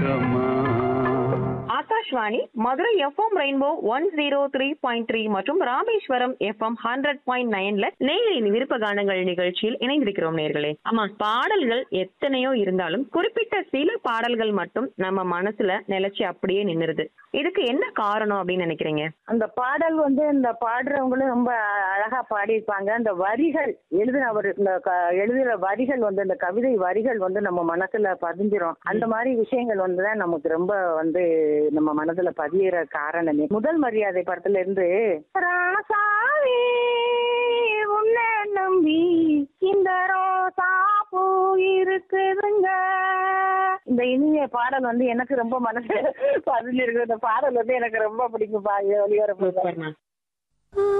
Akashvani Madurai FM rainbow one zero three point three மற்றும் Rameswaram FM hundred point நைன்ல நேயரின் விருப்ப கானங்கள் நிகழ்ச்சியில் இணைந்திருக்கிறோம் நேர்களே ஆமா பாடல்கள் எத்தனையோ இருந்தாலும் குறிப்பிட்ட சில பாடல்கள் மட்டும் நம்ம மனசுல நிலைச்சு அப்படியே நின்னுருது இதுக்கு என்ன காரணம் அப்படின்னு நினைக்கிறீங்க அந்த பாடல் வந்து இந்த பாடுறவங்களும் ரொம்ப அழகா பாடியிருப்பாங்க அந்த வரிகள் எழுதினவர் இந்த க- எழுதுற வரிகள் வந்து இந்த கவிதை வரிகள் வந்து நம்ம மனசுல பதிஞ்சிரும் அந்த மாதிரி விஷயங்கள் வந்து தான் நமக்கு ரொம்ப வந்து நம்ம மனதுல பதியிற காரணமே முதல் மரியாதை படத்துல இருந்து ராசாவே உன்னை நம்பி இந்த ரோசா பூ இருக்குதுங்க இந்த இனிய பாடல் வந்து எனக்கு ரொம்ப மனசு பதிஞ்சிருக்கு இந்த பாடல் வந்து எனக்கு ரொம்ப பிடிக்கும் பா ஒளிபரப்பு சூப்பர்ண்ணா